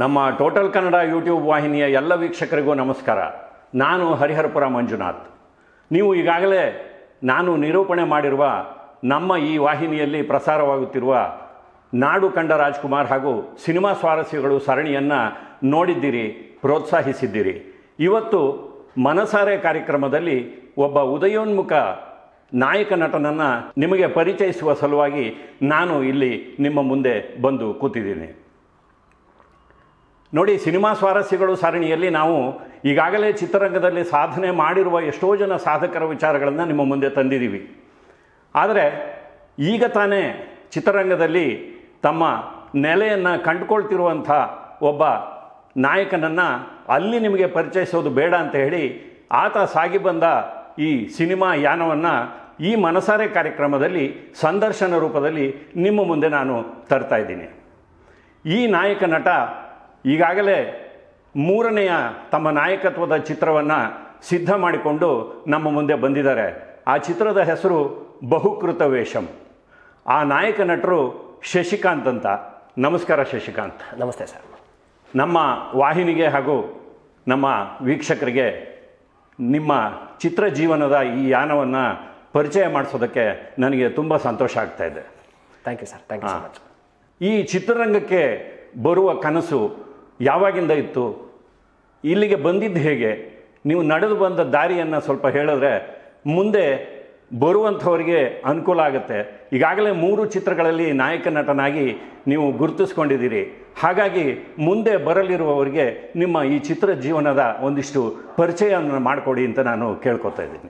ನಮ್ಮ total Kannada YouTube ವಾಹಿನಿಯ ಎಲ್ಲ ವೀಕ್ಷಕರಿಗೂ ನಮಸ್ಕಾರ ನಾನು ಹರಿಹರಪುರ ಮಂಜುನಾಥ್ ನೀವು ಈಗಾಗಲೇ ನಾನು ನಿರೂಪಣೆ ಮಾಡಿರುವ ನಮ್ಮ ಈ ವಾಹಿನಿಯಲ್ಲಿ ಪ್ರಸಾರವಾಗುತ್ತಿರುವ ನಾಡು ಕಂಡ ರಾಜ್ಕುಮಾರ್ ಹಾಗೂ ಸಿನಿಮಾ ಸ್ವಾರಸ್ಯಗಳು ಸರಣಿಯನ್ನು ನೋಡಿದ್ದೀರಿ ಪ್ರೋತ್ಸಾಹಿಸಿದ್ದೀರಿ ಇವತ್ತು ಮನಸಾರೆ ಕಾರ್ಯಕ್ರಮದಲ್ಲಿ ಒಬ್ಬ ಉದಯೋನ್ಮುಖ ನಾಯಕ ನಟನನ್ನು ನಿಮಗೆ ಪರಿಚಯಿಸುವ ಸಲುವಾಗಿ ನಾನು ಇಲ್ಲಿ ನಿಮ್ಮ ಮುಂದೆ ಬಂದು ಕೂತಿದ್ದೀನಿ ನೋಡಿ ಸಿನಿಮಾ ಸ್ವಾರಸ್ಯಗಳು ಸರಣಿಯಲ್ಲಿ ನಾವು ಈಗಾಗಲೇ ಚಿತ್ರರಂಗದಲ್ಲಿ ಸಾಧನೆ ಮಾಡಿರುವ ಎಷ್ಟೋ ಜನ ಸಾಧಕರ ವಿಚಾರಗಳನ್ನು ನಿಮ್ಮ ಮುಂದೆ ತಂದಿದ್ದೀವಿ ಆದರೆ ಈಗ ತಾನೇ ಚಿತ್ರರಂಗದಲ್ಲಿ ತಮ್ಮ ನೆಲೆಯನ್ನು ಕಂಡುಕೊಳ್ತಿರುವಂಥ ಒಬ್ಬ ನಾಯಕನನ್ನು ಅಲ್ಲಿ ನಿಮಗೆ ಪರಿಚಯಿಸೋದು ಬೇಡ ಅಂತ ಹೇಳಿ ಆತ ಸಾಗಿ ಬಂದ ಈ ಸಿನಿಮಾ ಯಾನವನ್ನು ಈ ಮನಸಾರೆ ಕಾರ್ಯಕ್ರಮದಲ್ಲಿ ಸಂದರ್ಶನ ರೂಪದಲ್ಲಿ ನಿಮ್ಮ ಮುಂದೆ ನಾನು ತರ್ತಾ ಇದ್ದೀನಿ ಈ ನಾಯಕ ನಟ ಈಗಾಗಲೇ ಮೂರನೆಯ ತಮ್ಮ ನಾಯಕತ್ವದ ಚಿತ್ರವನ್ನು ಸಿದ್ಧ ಮಾಡಿಕೊಂಡು ನಮ್ಮ ಮುಂದೆ ಬಂದಿದ್ದಾರೆ ಆ ಚಿತ್ರದ ಹೆಸರು ಬಹುಕೃತ ವೇಷಂ ಆ ನಾಯಕ ನಟರು ಶಶಿಕಾಂತ್ ಅಂತ ನಮಸ್ಕಾರ ಶಶಿಕಾಂತ್ ನಮಸ್ತೆ ಸರ್ ನಮ್ಮ ವಾಹಿನಿಗೆ ಹಾಗೂ ನಮ್ಮ ವೀಕ್ಷಕರಿಗೆ ನಿಮ್ಮ ಚಿತ್ರ ಜೀವನದ ಈ ಯಾನವನ್ನು ಪರಿಚಯ ಮಾಡಿಸೋದಕ್ಕೆ ನನಗೆ ತುಂಬ ಸಂತೋಷ ಆಗ್ತಾ ಇದೆ thank you sir thank you so much ಈ ಚಿತ್ರರಂಗಕ್ಕೆ ಬರುವ ಕನಸು ಯಾವಾಗಿಂದ ಇತ್ತು ಇಲ್ಲಿಗೆ ಬಂದಿದ್ದು ಹೇಗೆ ನೀವು ನಡೆದು ಬಂದ ದಾರಿಯನ್ನು ಸ್ವಲ್ಪ ಹೇಳಿದ್ರೆ ಮುಂದೆ ಬರುವಂಥವರಿಗೆ ಅನುಕೂಲ ಆಗುತ್ತೆ ಈಗಾಗಲೇ ಮೂರು ಚಿತ್ರಗಳಲ್ಲಿ ನಾಯಕ ನಟನಾಗಿ ನೀವು ಗುರುತಿಸ್ಕೊಂಡಿದ್ದೀರಿ ಹಾಗಾಗಿ ಮುಂದೆ ಬರಲಿರುವವರಿಗೆ ನಿಮ್ಮ ಈ ಚಿತ್ರ ಜೀವನದ ಒಂದಿಷ್ಟು ಪರಿಚಯವನ್ನು ಮಾಡಿಕೊಡಿ ಅಂತ ನಾನು ಕೇಳ್ಕೊತಾ ಇದ್ದೀನಿ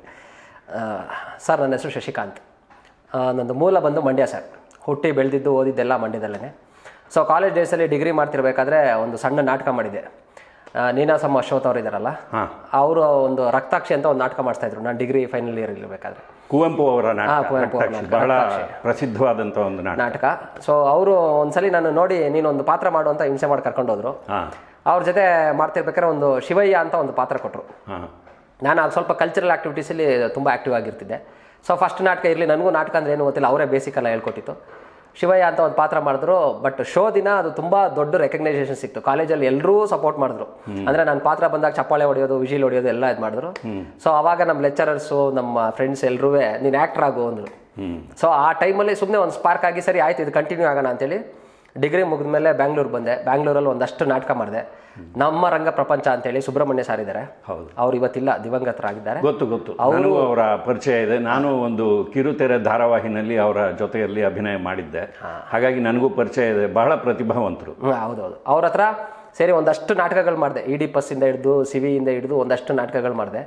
ಸರ್ ನನ್ನ ಹೆಸರು ಶಶಿಕಾಂತ್ ಆ, ನಂದು ಮೂಲ ಬಂದು ಮಂಡ್ಯ ಸರ್ ಹುಟ್ಟಿ ಬೆಳೆದಿದ್ದು ಓದಿದ್ದೆಲ್ಲ ಮಂಡ್ಯದಲ್ಲೇ ಸೊ ಕಾಲೇಜ್ ಡೇಸಲ್ಲಿ ಡಿಗ್ರಿ ಮಾಡ್ತಿರ್ಬೇಕಾದ್ರೆ ಒಂದು ಸಣ್ಣ ನಾಟಕ ಮಾಡಿದ್ದೆ ಆ, ನೀನಾಸಮ್ಮ ಅಶ್ವಥ್ ಅವರು ಇದ್ದಾರಲ್ಲ ಹಾಂ ಅವರು ಒಂದು ರಕ್ತಾಕ್ಷಿ ಅಂತ ಒಂದು ನಾಟಕ ಮಾಡಿಸ್ತಾ ಇದ್ರು ನಾನು ಡಿಗ್ರಿ ಫೈನಲ್ ಇಯರ್ ಇರಬೇಕಾದ್ರೆ ಕುವೆಂಪು ಅವರ ಹಾ, ನಾಟಕ ಕುವೆಂಪು ಅವರ ರಕ್ತಾಕ್ಷಿ. ನಾಟಕ, ಬಹಳ ರಕ್ತಾಕ್ಷಿ. ಪ್ರಸಿದ್ಧವಾದಂಥ ಒಂದು ನಾಟಕ ನಾಟಕ ಸೊ ಅವರು ಒಂದ್ಸಲಿ ನಾನು ನೋಡಿ ನೀನೊಂದು ಪಾತ್ರ ಮಾಡು ಅಂತ ಹಿಂಸೆ ಮಾಡಿ ಕರ್ಕೊಂಡೋದ್ರು ಹಾಂ ಅವ್ರ ಜೊತೆ ಮಾಡ್ತಿರ್ಬೇಕಾದ್ರೆ ಒಂದು ಶಿವಯ್ಯ ಅಂತ ಒಂದು ಪಾತ್ರ ಕೊಟ್ಟರು ಹಾಂ ನಾನು ಆಗ ಸ್ವಲ್ಪ ಕಲ್ಚರಲ್ ಆ್ಯಕ್ಟಿವಿಟೀಸಲ್ಲಿ ತುಂಬ ಆ್ಯಕ್ಟಿವ್ ಆಗಿರ್ತಿದ್ದೆ ಸೊ ಫಸ್ಟ್ ನಾಟಕ ಇರಲಿ ನನಗೂ ನಾಟಕ ಅಂದರೆ ಏನು ಗೊತ್ತಿಲ್ಲ ಅವರೇ ಬೇಸಿಕಲ್ಲ ಹೇಳ್ಕೊಟ್ಟಿತ್ತು ಶಿವಯ್ಯ ಅಂತ ಒಂದು ಪಾತ್ರ ಮಾಡಿದ್ರು ಬಟ್ ಶೋ ದಿನ ಅದು ತುಂಬ ದೊಡ್ಡ ರೆಕಗ್ನೈಸೇಷನ್ ಸಿಕ್ತು ಕಾಲೇಜಲ್ಲಿ ಎಲ್ಲರೂ ಸಪೋರ್ಟ್ ಮಾಡಿದ್ರು ಅಂದರೆ ನನ್ನ ಪಾತ್ರ ಬಂದಾಗ ಚಪ್ಪಾಳೆ ಹೊಡೆಯೋದು ವಿಜಿಲ್ ಹೊಡೆಯೋದು ಎಲ್ಲ ಇದು ಮಾಡಿದ್ರು ಸೊ ಅವಾಗ ನಮ್ಮ ಲೆಕ್ಚರರ್ಸು ನಮ್ಮ ಫ್ರೆಂಡ್ಸ್ ಎಲ್ಲರೂ ನೀನು ಆ್ಯಕ್ಟರ್ ಆಗು ಅಂದರು ಸೊ ಆ ಟೈಮಲ್ಲಿ ಸುಮ್ಮನೆ ಒಂದು ಸ್ಪಾರ್ಕ್ ಆಗಿ ಸರಿ ಆಯ್ತು ಇದು ಕಂಟಿನ್ಯೂ ಆಗೋಣ ಅಂತೇಳಿ ಡಿಗ್ರಿ ಮುಗಿದ್ಮೇಲೆ ಬ್ಯಾಂಗ್ಳೂರ್ ಬಂದೆ ಬ್ಯಾಂಗ್ಳೂರಲ್ಲಿ ಒಂದಷ್ಟು ನಾಟಕ ಮಾಡಿದೆ ನಮ್ಮ ರಂಗ ಪ್ರಪಂಚ ಅಂತೇಳಿ ಸುಬ್ರಹ್ಮಣ್ಯ ಸರ್ ಇದ್ದಾರೆ ಹೌದು ಅವ್ರು ಇವತ್ತಿಲ್ಲ ದಿವಂಗತರಾಗಿದ್ದಾರೆ ಗೊತ್ತು ಗೊತ್ತು ನನಗೂ ಅವರ ಪರಿಚಯ ಇದೆ ನಾನು ಒಂದು ಕಿರುತೆರೆ ಧಾರಾವಾಹಿನಲ್ಲಿ ಅವರ ಜೊತೆಯಲ್ಲಿ ಅಭಿನಯ ಮಾಡಿದ್ದೆ ಹಾಗಾಗಿ ನನಗೂ ಪರಿಚಯ ಇದೆ ಬಹಳ ಪ್ರತಿಭಾವಂತರು ಹ್ಮ್, ಹೌದೌದು ಅವ್ರ ಹತ್ರ ಸೇರಿ ಒಂದಷ್ಟು ನಾಟಕಗಳು ಮಾಡಿದೆ ಇ ಡಿ ಪಸ್ಸಿಂದ ಹಿಡಿದು ಸಿವಿಯಿಂದ ಹಿಡಿದು ಒಂದಷ್ಟು ನಾಟಕಗಳು ಮಾಡಿದೆ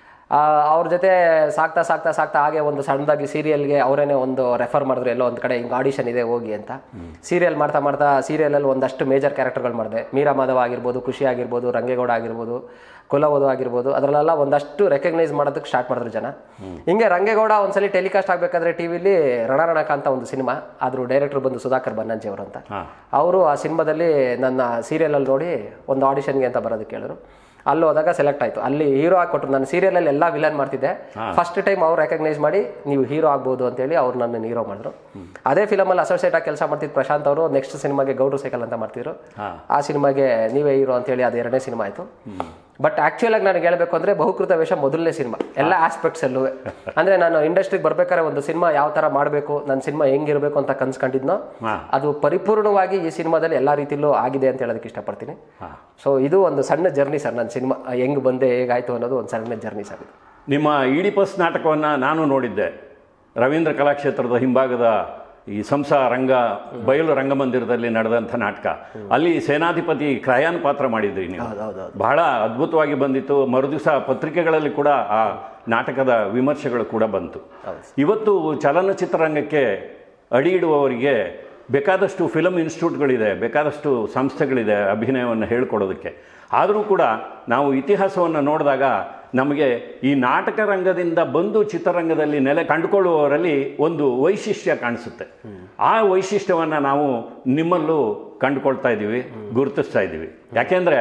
ಅವ್ರ ಜೊತೆ ಸಾಕ್ತಾ ಸಾಕ್ತಾ ಸಾಕ್ತಾ ಹಾಗೆ ಒಂದು ಸಣ್ಣದಾಗಿ ಸೀರಿಯಲ್ಗೆ ಅವರೇನೆ ಒಂದು ರೆಫರ್ ಮಾಡಿದ್ರು ಎಲ್ಲೋ ಒಂದು ಕಡೆ ಹಿಂಗೆ ಆಡಿಷನ್ ಇದೆ ಹೋಗಿ ಅಂತ ಸೀರಿಯಲ್ ಮಾಡ್ತಾ ಮಾಡ್ತಾ ಸೀರಿಯಲಲ್ಲಿ ಒಂದಷ್ಟು ಮೇಜರ್ ಕ್ಯಾರೆಕ್ಟರ್ಗಳು ಮಾಡಿದೆ ಮೀರಾ ಮಾಧವ ಆಗಿರ್ಬೋದು ಖುಷಿ ಆಗಿರ್ಬೋದು ರಂಗೇಗೌಡ ಆಗಿರ್ಬೋದು ಕುಲವಧು ಆಗಿರ್ಬೋದು ಅದರಲ್ಲೆಲ್ಲ ಒಂದಷ್ಟು ರೆಕಗ್ನೈಸ್ ಮಾಡೋದಕ್ಕೆ ಸ್ಟಾರ್ಟ್ ಮಾಡಿದ್ರು ಜನ ಹಿಂಗೆ ರಂಗೇಗೌಡ ಒಂದ್ಸಲಿ ಟೆಲಿಕಾಸ್ಟ್ ಆಗಬೇಕಾದ್ರೆ ಟಿ ವಿಲಿ ರಣರಣಕ ಅಂತ ಒಂದು ಸಿನಿಮಾ ಅದ್ರ ಡೈರೆಕ್ಟರ್ ಬಂದು ಸುಧಾಕರ್ ಬನ್ನಂಜಿ ಅವರು ಅಂತ ಹಾಂ ಅವರು ಆ ಸಿನಿಮಾದಲ್ಲಿ ನನ್ನ ಸೀರಿಯಲಲ್ಲಿ ನೋಡಿ ಒಂದು ಆಡಿಷನ್ಗೆ ಅಂತ ಬರೋದಕ್ಕೆ ಹೇಳಿದ್ರು ಅಲ್ಲಿ ಹೋದಾಗ ಸೆಲೆಕ್ಟ್ ಆಯಿತು ಅಲ್ಲಿ ಹೀರೋ ಕೊಟ್ಟರು ನಾನು ಸೀರಿಯಲಲ್ಲಿ ಎಲ್ಲ ವಿಲನ್ ಮಾಡ್ತಿದ್ದೆ ಫಸ್ಟ್ ಟೈಮ್ ಅವ್ರು ರೆಕಗ್ನೈಸ್ ಮಾಡಿ ನೀವು ಹೀರೋ ಆಗ್ಬೋದು ಅಂತೇಳಿ ಅವ್ರು ನನ್ನ ಹೀರೋ ಮಾಡಿದ್ರು ಅದೇ ಫಿಲಮಲ್ಲಿ ಅಸೋಸಿಯೇಟ್ ಆಗಿ ಕೆಲಸ ಮಾಡ್ತಿದ್ದು ಪ್ರಶಾಂತ್ ಅವರು ನೆಕ್ಸ್ಟ್ ಸಿನಿಮಾಗೆ ಗೌಡ್ರು ಸೈಕಲ್ ಅಂತ ಮಾಡ್ತಿದ್ರು ಹಾಂ ಆ ಸಿನಿಮಾಗೆ ನೀವೇ ಹೀರೋ ಅಂತೇಳಿ ಅದು ಎರಡನೇ ಸಿನಿಮಾ ಆಯಿತು ಬಟ್ ಆಕ್ಚುಲ್ ಆಗಿ ನನಗೆ ಹೇಳಬೇಕು ಅಂದ್ರೆ ಬಹುಕೃತ ವೇಷ ಮೊದಲನೇ ಸಿನಿಮಾ ಎಲ್ಲ ಆಸ್ಪೆಕ್ಟ್ಸ್ ಅಲ್ಲೂ ಅಂದ್ರೆ ನಾನು ಇಂಡಸ್ಟ್ರಿಗೆ ಬರ್ಬೇಕಾದ್ರೆ ಒಂದು ಸಿನಿಮಾ ಯಾವ ತರ ಮಾಡಬೇಕು ನನ್ನ ಸಿನಿಮಾ ಹೆಂಗಿರ್ಬೇಕು ಅಂತ ಕನ್ಸ್ಕೊಂಡಿದ್ನೋ ಹಾಂ ಅದು ಪರಿಪೂರ್ಣವಾಗಿ ಈ ಸಿನಿಮಾದಲ್ಲಿ ಎಲ್ಲ ರೀತಿಯಲ್ಲೂ ಆಗಿದೆ ಅಂತ ಹೇಳೋದಕ್ಕೆ ಇಷ್ಟಪಡ್ತೀನಿ ಹಾಂ ಸೊ ಇದು ಒಂದು ಸಣ್ಣ ಜರ್ನಿ ಸರ್ ನನ್ನ ಸಿನಿಮಾ ಹೆಂಗ್ ಬಂದೆ ಹೇಗಾಯ್ತು ಅನ್ನೋದು ಒಂದು ಸಣ್ಣ ಜರ್ನಿ ಸರ್ ಇದು. ನಿಮ್ಮ ಈಡಿಪಸ್ ನಾಟಕವನ್ನು ನಾನು ನೋಡಿದ್ದೆ ರವೀಂದ್ರ ಕಲಾಕ್ಷೇತ್ರದ ಹಿಂಭಾಗದ ಈ ಸಂಸ ರಂಗ ಬಯಲು ರಂಗಮಂದಿರದಲ್ಲಿ ನಡೆದಂಥ ನಾಟಕ ಅಲ್ಲಿ ಸೇನಾಧಿಪತಿ ಕ್ರಯಾನ್ ಪಾತ್ರ ಮಾಡಿದ್ರಿ ನೀವು ಬಹಳ ಅದ್ಭುತವಾಗಿ ಬಂದಿತ್ತು ಮರುದಿವಸ ಪತ್ರಿಕೆಗಳಲ್ಲಿ ಕೂಡ ಆ ನಾಟಕದ ವಿಮರ್ಶೆಗಳು ಕೂಡ ಬಂತು ಇವತ್ತು ಚಲನಚಿತ್ರರಂಗಕ್ಕೆ ಅಡಿ ಇಡುವವರಿಗೆ ಬೇಕಾದಷ್ಟು ಫಿಲಮ್ ಇನ್ಸ್ಟಿಟ್ಯೂಟ್ಗಳಿದೆ ಬೇಕಾದಷ್ಟು ಸಂಸ್ಥೆಗಳಿದೆ ಅಭಿನಯವನ್ನು ಹೇಳ್ಕೊಡೋದಕ್ಕೆ ಆದರೂ ಕೂಡ ನಾವು ಇತಿಹಾಸವನ್ನು ನೋಡಿದಾಗ ನಮಗೆ ಈ ನಾಟಕ ರಂಗದಿಂದ ಬಂದು ಚಿತ್ರರಂಗದಲ್ಲಿ ನೆಲೆ ಕಂಡುಕೊಳ್ಳುವವರಲ್ಲಿ ಒಂದು ವೈಶಿಷ್ಟ್ಯ ಕಾಣಿಸುತ್ತೆ ಆ ವೈಶಿಷ್ಟ್ಯವನ್ನು ನಾವು ನಿಮ್ಮಲ್ಲೂ ಕಂಡುಕೊಳ್ತಾ ಇದ್ದೀವಿ ಗುರುತಿಸ್ತಾ ಇದ್ದೀವಿ ಯಾಕೆಂದರೆ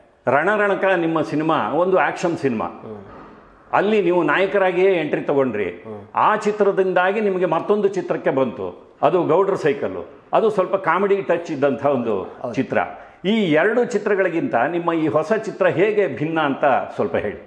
ರಣರಣಕ ನಿಮ್ಮ ಸಿನಿಮಾ ಒಂದು ಆ್ಯಕ್ಷನ್ ಸಿನಿಮಾ ಅಲ್ಲಿ ನೀವು ನಾಯಕರಾಗಿಯೇ ಎಂಟ್ರಿ ತಗೊಂಡ್ರಿ ಆ ಚಿತ್ರದಿಂದಾಗಿ ನಿಮಗೆ ಮತ್ತೊಂದು ಚಿತ್ರಕ್ಕೆ ಬಂತು ಅದು ಗೌಡ್ರ ಸೈಕಲ್ಲು ಅದು ಸ್ವಲ್ಪ ಕಾಮಿಡಿ ಟಚ್ ಇದ್ದಂಥ ಒಂದು ಚಿತ್ರ ಈ ಎರಡು ಚಿತ್ರಗಳಿಗಿಂತ ನಿಮ್ಮ ಈ ಹೊಸ ಚಿತ್ರ ಹೇಗೆ ಭಿನ್ನ ಅಂತ ಸ್ವಲ್ಪ ಹೇಳಿ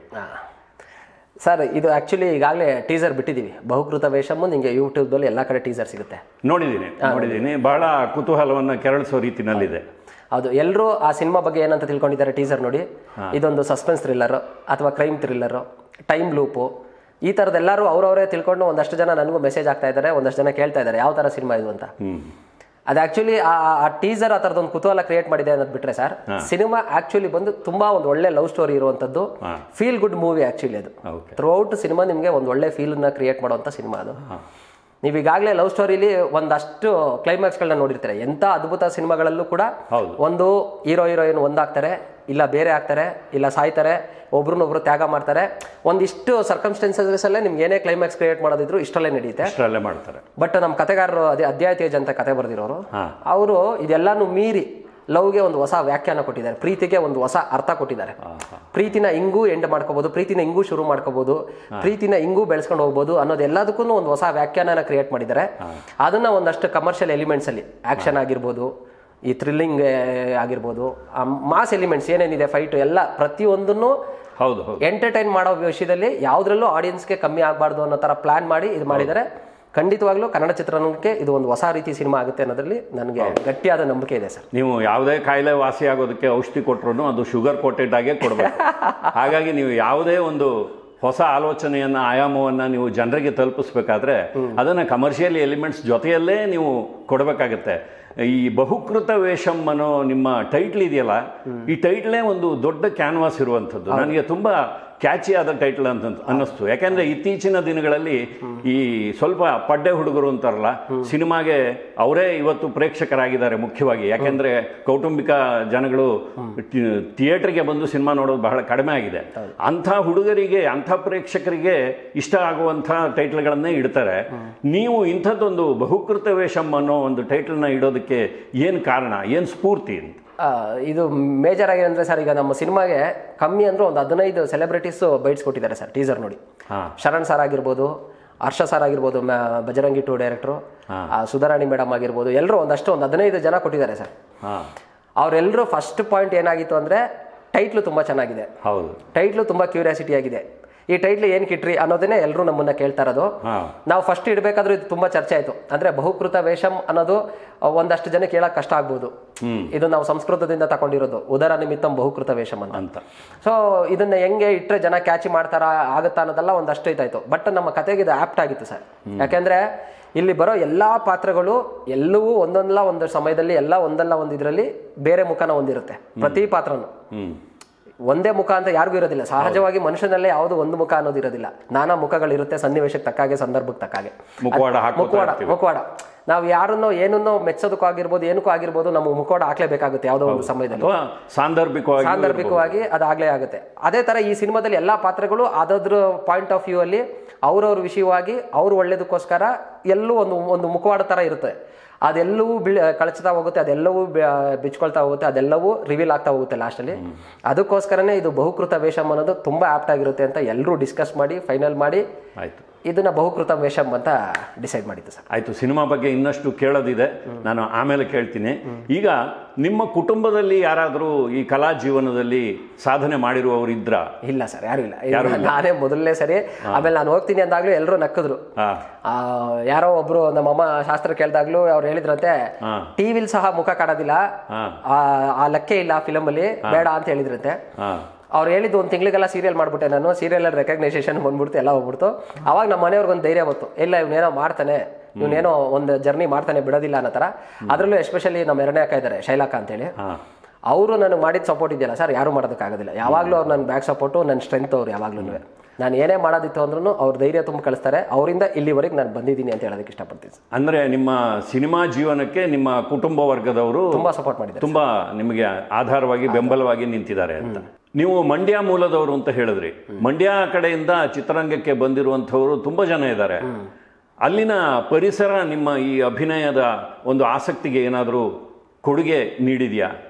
ಸರ್ ಇದು ಆ್ಯಕ್ಚುಲಿ ಈಗಾಗಲೇ ಟೀಸರ್ ಬಿಟ್ಟಿದ್ದೀವಿ ಬಹುಕೃತ ವೇಷಮ್ಮು ನಿಮಗೆ ಯೂಟ್ಯೂಬ್ದಲ್ಲಿ ಎಲ್ಲ ಕಡೆ ಟೀಸರ್ ಸಿಗುತ್ತೆ ನೋಡಿದ್ದೀನಿ ನೋಡಿದ್ದೀನಿ ಬಹಳ ಕುತೂಹಲವನ್ನು ಕೆರಳಿಸೋ ರೀತಿನಲ್ಲಿದೆ ಹೌದು ಎಲ್ಲರೂ ಆ ಸಿನಿಮಾ ಬಗ್ಗೆ ಏನಂತ ತಿಳ್ಕೊಂಡಿದ್ದಾರೆ ಟೀಸರ್ ನೋಡಿ ಇದೊಂದು ಸಸ್ಪೆನ್ಸ್ ಥ್ರಿಲ್ಲರ್ ಅಥವಾ ಕ್ರೈಮ್ ಥ್ರಿಲ್ಲರ್ ಟೈಮ್ ಲೂಪು ಈ ಥರದ್ದೆಲ್ಲರೂ ಅವ್ರವರೇ ತಿಳ್ಕೊಂಡು ಒಂದಷ್ಟು ಜನ ನನಗೂ ಮೆಸೇಜ್ ಆಗ್ತಾ ಇದ್ದಾರೆ ಒಂದಷ್ಟು ಜನ ಕೇಳ್ತಾ ಇದ್ದಾರೆ ಯಾವ ಥರ ಸಿನಿಮಾ ಇದು ಅಂತ ಹ್ಮ್ ಅದು ಆಕ್ಚುಲಿ ಆ ಟೀಸರ್ ಆ ಥರದೊಂದು ಕುತೂಹಲ ಕ್ರಿಯೇಟ್ ಮಾಡಿದೆ ಅನ್ನೋದು ಬಿಟ್ರೆ ಸರ್ ಸಿನಿಮಾ ಆಕ್ಚುಲಿ ಬಂದು ತುಂಬಾ ಒಂದು ಒಳ್ಳೆ ಲವ್ ಸ್ಟೋರಿ ಇರುವಂಥದ್ದು ಹಾ. ಫೀಲ್ ಗುಡ್ ಮೂವಿ ಆಕ್ಚುಲಿ ಅದು ಓಕೆ ಥ್ರೂ ಔಟ್ ಸಿನಿಮಾ ನಿಮಗೆ ಒಂದು ಒಳ್ಳೆ ಫೀಲನ್ನ ಕ್ರಿಯೇಟ್ ಮಾಡುವಂಥ ಸಿನಿಮಾ ಅದು ನೀವು ಈಗಾಗಲೇ ಲವ್ ಸ್ಟೋರಿಲಿ ಒಂದಷ್ಟು ಕ್ಲೈಮ್ಯಾಕ್ಸ್ಗಳನ್ನ ನೋಡಿರ್ತಾರೆ ಎಂಥ ಅದ್ಭುತ ಸಿನಿಮಾಗಳಲ್ಲೂ ಕೂಡ ಹೌದು. ಒಂದು ಹೀರೋ ಹೀರೋಯಿನ್ ಒಂದಾಗ್ತಾರೆ ಇಲ್ಲ ಬೇರೆ ಆಗ್ತಾರೆ ಇಲ್ಲ ಸಾಯ್ತಾರೆ ಒಬ್ರನ್ನೊಬ್ರು ತ್ಯಾಗ ಮಾಡ್ತಾರೆ ಒಂದಿಷ್ಟು ಸರ್ಕಮ್ಸ್ಟೆನ್ಸಸ್ ಅಲ್ಲೇ ನಿಮ್ಗೆ ಏನೇ ಕ್ಲೈಮ್ಯಾಕ್ಸ್ ಕ್ರಿಯೇಟ್ ಮಾಡೋದಿದ್ರು ಇಷ್ಟರಲ್ಲೇ ನಡೆಯುತ್ತೆ ಅಷ್ಟರಲ್ಲೇ ಮಾಡ್ತಾರೆ ಬಟ್ ನಮ್ಮ ಕತೆಗಾರರು ಅದೇ ಅಧ್ಯಾಯ ತೇಜ್ ಅಂತ ಕತೆ ಬರೆದಿರೋರು ಹಾ. ಅವರು ಇದೆಲ್ಲಾನು ಮೀರಿ ಲವ್ಗೆ ಒಂದು ಹೊಸ ವ್ಯಾಖ್ಯಾನ ಕೊಟ್ಟಿದ್ದಾರೆ ಪ್ರೀತಿಗೆ ಒಂದು ಹೊಸ ಅರ್ಥ ಕೊಟ್ಟಿದ್ದಾರೆ ಪ್ರೀತಿನ ಹಿಂಗೂ ಎಂಡ್ ಮಾಡ್ಕೋಬಹುದು ಪ್ರೀತಿನ ಹಿಂಗೂ ಶುರು ಮಾಡ್ಕೋಬಹುದು ಪ್ರೀತಿನ ಹಿಂಗೂ ಬೆಳೆಸ್ಕೊಂಡು ಹೋಗ್ಬೋದು ಅನ್ನೋದು ಎಲ್ಲದಕ್ಕೂ ಒಂದು ಹೊಸ ವ್ಯಾಖ್ಯಾನನ ಕ್ರಿಯೇಟ್ ಮಾಡಿದ್ದಾರೆ ಅದನ್ನ ಒಂದಷ್ಟು ಕಮರ್ಷಿಯಲ್ ಎಲಿಮೆಂಟ್ಸ್ ಅಲ್ಲಿ ಆಕ್ಷನ್ ಆಗಿರ್ಬೋದು ಈ ಥ್ರಿಲ್ಲಿಂಗ್ ಆಗಿರ್ಬೋದು ಮಾಸ್ ಎಲಿಮೆಂಟ್ಸ್ ಏನೇನಿದೆ ಫೈಟ್ ಎಲ್ಲ ಪ್ರತಿಯೊಂದನ್ನು ಹೌದು ಹೌದು ಎಂಟರ್ಟೈನ್ ಮಾಡೋ ವಿಷಯದಲ್ಲಿ ಯಾವುದ್ರಲ್ಲೂ ಆಡಿಯನ್ಸ್ಗೆ ಕಮ್ಮಿ ಆಗಬಾರ್ದು ಅನ್ನೋ ಥರ ಪ್ಲಾನ್ ಮಾಡಿ ಇದು ಮಾಡಿದರೆ ಖಂಡಿತವಾಗ್ಲೂ ಕನ್ನಡ ಚಿತ್ರರಂಗಕ್ಕೆ ಇದು ಒಂದು ಹೊಸ ರೀತಿ ಸಿನಿಮಾ ಆಗುತ್ತೆ ಅನ್ನೋದ್ರಲ್ಲಿ ನನಗೆ ಗಟ್ಟಿಯಾದ ನಂಬಿಕೆ ಇದೆ ಸರ್ ನೀವು ಯಾವುದೇ ಕಾಯಿಲೆ ವಾಸಿ ಆಗೋದಕ್ಕೆ ಔಷಧಿ ಕೊಟ್ಟರು ಅದು ಶುಗರ್ ಕೋಟೆಡ್ ಆಗೇ ಕೊಡಬೇಕು ಹಾಗಾಗಿ ನೀವು ಯಾವುದೇ ಒಂದು ಹೊಸ ಆಲೋಚನೆಯನ್ನ ಆಯಾಮವನ್ನ ನೀವು ಜನರಿಗೆ ತಲುಪಿಸ್ಬೇಕಾದ್ರೆ ಅದನ್ನ ಕಮರ್ಷಿಯಲ್ ಎಲಿಮೆಂಟ್ಸ್ ಜೊತೆಯಲ್ಲೇ ನೀವು ಕೊಡಬೇಕಾಗತ್ತೆ ಈ ಬಹುಕೃತ ವೇಷಂ ಅನ್ನೋ ನಿಮ್ಮ ಟೈಟ್ಲ್ ಇದೆಯಲ್ಲ ಈ ಟೈಟ್ಲೇ ಒಂದು ದೊಡ್ಡ ಕ್ಯಾನ್ವಾಸ್ ಇರುವಂಥದ್ದು ನನಗೆ ತುಂಬಾ ಕ್ಯಾಚಿ ಆದ ಟೈಟ್ಲ್ ಅಂತ ಅನ್ನಿಸ್ತು ಯಾಕಂದ್ರೆ ಇತ್ತೀಚಿನ ದಿನಗಳಲ್ಲಿ ಈ ಸ್ವಲ್ಪ ಪಡ್ಡೆ ಹುಡುಗರು ಅಂತಾರಲ್ಲ ಸಿನಿಮಾಗೆ ಅವರೇ ಇವತ್ತು ಪ್ರೇಕ್ಷಕರಾಗಿದ್ದಾರೆ ಮುಖ್ಯವಾಗಿ ಯಾಕಂದ್ರೆ ಕೌಟುಂಬಿಕ ಜನಗಳು ಟಿ- ಥಿಯೇಟರ್ಗೆ ಬಂದು ಸಿನಿಮಾ ನೋಡೋದು ಬಹಳ ಕಡಿಮೆ ಆಗಿದೆ ಅಂಥ ಹುಡುಗರಿಗೆ ಅಂಥ ಪ್ರೇಕ್ಷಕರಿಗೆ ಇಷ್ಟ ಆಗುವಂಥ ಟೈಟ್ಲ್ಗಳನ್ನೇ ಇಡ್ತಾರೆ ನೀವು ಇಂಥದ್ದೊಂದು ಬಹುಕೃತ ವೇಷಂ ಅನ್ನೋ ಒಂದು ಟೈಟ್ಲ್ನ ಇಡೋದಕ್ಕೆ ಏನು ಕಾರಣ ಏನು ಸ್ಫೂರ್ತಿ ಅಂತ ಆ, ಇದು ಮೇಜರ್ ಆಗಿ ಅಂದರೆ ಸರ್ ಈಗ ನಮ್ಮ ಸಿನಿಮಾಗೆ ಕಮ್ಮಿ ಅಂದರೂ ಒಂದು ಹದಿನೈದು ಸೆಲೆಬ್ರಿಟೀಸು ಬೈಟ್ಸ್ ಕೊಟ್ಟಿದ್ದಾರೆ ಸರ್ ಟೀಸರ್ ನೋಡಿ ಹಾಂ ಶರಣ್ ಸರ್ ಆಗಿರ್ಬೋದು ಹರ್ಷ ಸರ್ ಆಗಿರ್ಬೋದು ಮ್ಯಾ Bajrangi two director Sudharani madam ಆಗಿರ್ಬೋದು ಎಲ್ಲರೂ ಒಂದಷ್ಟು ಒಂದು ಹದಿನೈದು ಜನ ಕೊಟ್ಟಿದ್ದಾರೆ ಸರ್ ಹಾಂ ಅವರೆಲ್ಲರೂ ಫಸ್ಟ್ ಪಾಯಿಂಟ್ ಏನಾಗಿತ್ತು ಅಂದರೆ ಟೈಟ್ಲು ತುಂಬ ಚೆನ್ನಾಗಿದೆ ಹೌದು ಟೈಟ್ಲು ತುಂಬ ಕ್ಯೂರಿಯಾಸಿಟಿ ಆಗಿದೆ ಈ ಟೈಟ್ಲ್ ಏನು ಕಿಟ್ರಿ ಅನ್ನೋದನ್ನೇ ಎಲ್ಲರೂ ನಮ್ಮನ್ನ ಕೇಳ್ತಾ ಇರೋದು ಹಾಂ ನಾವು ಫಸ್ಟ್ ಇಡಬೇಕಾದ್ರೂ ಇದು ತುಂಬ ಚರ್ಚೆ ಆಯಿತು ಅಂದರೆ ಬಹುಕೃತ ವೇಷಂ ಅನ್ನೋದು ಆ, ಒಂದಷ್ಟು ಜನ ಕೇಳಕ್ಕೆ ಕಷ್ಟ ಆಗ್ಬೋದು ಇದು ನಾವು ಸಂಸ್ಕೃತದಿಂದ ತಗೊಂಡಿರೋದು ಉದರ ನಿಮಿತ್ತಂ ಬಹುಕೃತ ವೇಷಂ ಅಂತ ಅಂತ ಸೊ ಇದನ್ನ ಹೆಂಗೆ ಇಟ್ಟರೆ ಜನ ಕ್ಯಾಚಿ ಮಾಡ್ತಾರ ಆಗುತ್ತಾ ಅನ್ನೋದೆಲ್ಲ ಒಂದಷ್ಟು ಇದಾಯ್ತು ಬಟ್ ನಮ್ಮ ಕತೆಗೆ ಇದು ಆಪ್ಟ್ ಆಗಿತ್ತು ಸರ್ ಯಾಕೆಂದ್ರೆ ಇಲ್ಲಿ ಬರೋ ಎಲ್ಲಾ ಪಾತ್ರಗಳು ಎಲ್ಲವೂ ಒಂದೊಂದಲ್ಲ ಒಂದು ಸಮಯದಲ್ಲಿ ಎಲ್ಲ ಒಂದಲ್ಲ ಒಂದು ಇದರಲ್ಲಿ ಬೇರೆ ಮುಖನ ಹೊಂದಿರುತ್ತೆ ಪ್ರತಿ ಪಾತ್ರನು ಹ್ಞೂ ಒಂದೇ ಮುಖ ಅಂತ ಯಾರಿಗೂ ಇರೋದಿಲ್ಲ ಸಹಜವಾಗಿ ಮನುಷ್ಯನಲ್ಲೇ ಯಾವುದು ಒಂದು ಮುಖ ಅನ್ನೋದು ಇರೋದಿಲ್ಲ ನಾನಾ ಮುಖಗಳಿರುತ್ತೆ ಸನ್ನಿವೇಶಕ್ಕೆ ತಕ್ಕಾಗೆ ಸಂದರ್ಭಕ್ಕೆ ತಕ್ಕಾಗೆ ಮುಖವಾಡ ಹಾಕೋತಾ ಮುಖವಾಡ ಇರ್ತೀವಿ. ಮುಖವಾಡ ನಾವು ಯಾರನ್ನೋ ಏನನ್ನೋ ಮೆಚ್ಚೋದಕ್ಕೂ ಆಗಿರ್ಬೋದು ಏನಕ್ಕೂ ಆಗಿರ್ಬೋದು ನಮ್ಮ ಮುಖವಾಡ ಹಾಕ್ಲೇಬೇಕಾಗುತ್ತೆ ಯಾವುದೋ ಒಂದು ಸಮಯದಲ್ಲಿ ಅಥವಾ ಸಾಂದರ್ಭಿಕವಾಗಿ ಸಾಂದರ್ಭಿಕವಾಗಿ ಅದಾಗಲೇ ಆಗುತ್ತೆ ಅದೇ ತರ ಈ ಸಿನಿಮಾದಲ್ಲಿ ಎಲ್ಲಾ ಪಾತ್ರಗಳು ಅದ್ರ ಪಾಯಿಂಟ್ ಆಫ್ ವ್ಯೂ ಅಲ್ಲಿ ಅವ್ರವ್ರ ವಿಷಯವಾಗಿ ಅವ್ರು ಒಳ್ಳೇದಕ್ಕೋಸ್ಕರ ಎಲ್ಲೂ ಒಂದು ಒಂದು ಮುಖವಾಡ ತರ ಇರುತ್ತೆ ಅದೆಲ್ಲವೂ ಬಿಳ್ ಕಳಚ್ತಾ ಹೋಗುತ್ತೆ ಅದೆಲ್ಲವೂ ಬಿ- ಬಿಚ್ಕೊಳ್ತಾ ಹೋಗುತ್ತೆ ಅದೆಲ್ಲವೂ ರಿವೀಲ್ ಆಗ್ತಾ ಹೋಗುತ್ತೆ ಲಾಸ್ಟಲ್ಲಿ ಅದಕ್ಕೋಸ್ಕರನೇ ಇದು ಬಹುಕೃತ ವೇಷಂ ಅನ್ನೋದು ತುಂಬಾ ಆಪ್ಟ್ ಆಗಿರುತ್ತೆ ಅಂತ ಎಲ್ಲರೂ ಡಿಸ್ಕಸ್ ಮಾಡಿ ಫೈನಲ್ ಮಾಡಿ ಆಯ್ತು ಇದನ್ನ ಬಹುಕೃತ ವೇಷಂ ಅಂತ ಡಿಸೈಡ್ ಮಾಡಿದ್ದು ಸರ್ ಆಯ್ತು ಸಿನಿಮಾ ಬಗ್ಗೆ ಇನ್ನಷ್ಟು ಕೇಳೋದಿದೆ ನಾನು ಆಮೇಲೆ ಕೇಳ್ತೀನಿ ಈಗ ನಿಮ್ಮ ಕುಟುಂಬದಲ್ಲಿ ಯಾರಾದರೂ ಈ ಕಲಾ ಜೀವನದಲ್ಲಿ ಸಾಧನೆ ಮಾಡಿರುವವರು ಇದ್ರ ಇಲ್ಲ ಸರ್ ಯಾರು ಇಲ್ಲ ಇದು ನಾನೇ ಮೊದಲನೇ ಸರಿ ಆಮೇಲೆ ನಾನು ಹೋಗ್ತೀನಿ ಅಂದಾಗ್ಲೂ ಎಲ್ಲರೂ ನಕ್ಕಿದ್ರು ಹಾ ಆ, ಯಾರೋ ಒಬ್ರು ನಮ್ಮಮ್ಮ ಶಾಸ್ತ್ರ ಕೇಳ್ದಾಗ್ಲೂ ಅವ್ರು ಹೇಳಿದ್ರಂತೆ ಹಾ. ಟಿವಿಲ್ ಸಹ ಮುಖ ಕಾಣೋದಿಲ್ಲ ಹಾ ಆ ಆ ಲೆಕ್ಕ ಇಲ್ಲ ಫಿಲಮ್ ಅಲ್ಲಿ ಬೇಡ ಅಂತ ಹೇಳಿದ್ರಂತೆ ಹಾ ಅವ್ರು ಹೇಳಿದ್ದು ಒಂದು ತಿಂಗಳಿಗೆಲ್ಲ ಸೀರಿಯಲ್ ಮಾಡ್ಬಿಟ್ಟೆ ನಾನು ಸೀರಿಯಲ್ ರೆಕಗ್ನೈಸೇಷನ್ ಬಂದ್ಬಿಡ್ತು ಎಲ್ಲ ಹೋಗ್ಬಿಡ್ತು ಅವಾಗ ನಮ್ಮ ಮನೆಯವ್ರಿಗೆ ಒಂದು ಧೈರ್ಯ ಬಂತು ಇಲ್ಲ ಇವನೇನೋ ಮಾಡ್ತಾನೆ ಇವನೇನೋ ಒಂದು ಜರ್ನಿ ಮಾಡ್ತಾನೆ ಬಿಡೋದಿಲ್ಲ ಅನ್ನೋ ಥರ ಅದರಲ್ಲೂ ಎಸ್ಪೆಷಲಿ ನಮ್ಮ ಎರಡನೇ ಅಕ್ಕ ಇದ್ದಾರೆ ಶೈಲಾಕ ಅಂತೇಳಿ ಹಾ ಅವರು ನನಗೆ ಮಾಡಿದ ಸಪೋರ್ಟ್ ಇದೆಯಲ್ಲ ಸರ್ ಯಾರು ಮಾಡೋದಕ್ಕಾಗೋದಿಲ್ಲ ಯಾವಾಗಲೂ ಅವ್ರು ನನ್ನ ಬ್ಯಾಕ್ ಸಪೋರ್ಟು ನನ್ನ ಸ್ಟ್ರೆಂತ್ ಅವ್ರು ಯಾವಾಗಲೂ ನಾನು ಏನೇ ಮಾಡೋದಿತ್ತು ಅಂದ್ರೂ ಅವ್ರ ಧೈರ್ಯ ತುಂಬ ಕಳಿಸ್ತಾರೆ ಅವರಿಂದ ಇಲ್ಲಿವರೆಗೆ ನಾನು ಬಂದಿದ್ದೀನಿ ಅಂತ ಹೇಳೋದಕ್ಕೆ ಇಷ್ಟಪಡ್ತೀನಿ ಸರ್ ಅಂದ್ರೆ ನಿಮ್ಮ ಸಿನಿಮಾ ಜೀವನಕ್ಕೆ ನಿಮ್ಮ ಕುಟುಂಬ ವರ್ಗದವರು ತುಂಬ ಸಪೋರ್ಟ್ ಮಾಡಿದ್ದಾರೆ ತುಂಬಾ ನಿಮಗೆ ಆಧಾರವಾಗಿ ಬೆಂಬಲವಾಗಿ ನಿಂತಿದ್ದಾರೆ ಅಂತ ನೀವು ಮಂಡ್ಯ ಮೂಲದವರು ಅಂತ ಹೇಳಿದ್ರಿ ಮಂಡ್ಯ ಕಡೆಯಿಂದ ಚಿತ್ರರಂಗಕ್ಕೆ ಬಂದಿರುವಂಥವರು ತುಂಬಾ ಜನ ಇದ್ದಾರೆ ಅಲ್ಲಿನ ಪರಿಸರ ನಿಮ್ಮ ಈ ಅಭಿನಯದ ಒಂದು ಆಸಕ್ತಿಗೆ ಏನಾದರೂ ಕೊಡುಗೆ ನೀಡಿದೆಯಾ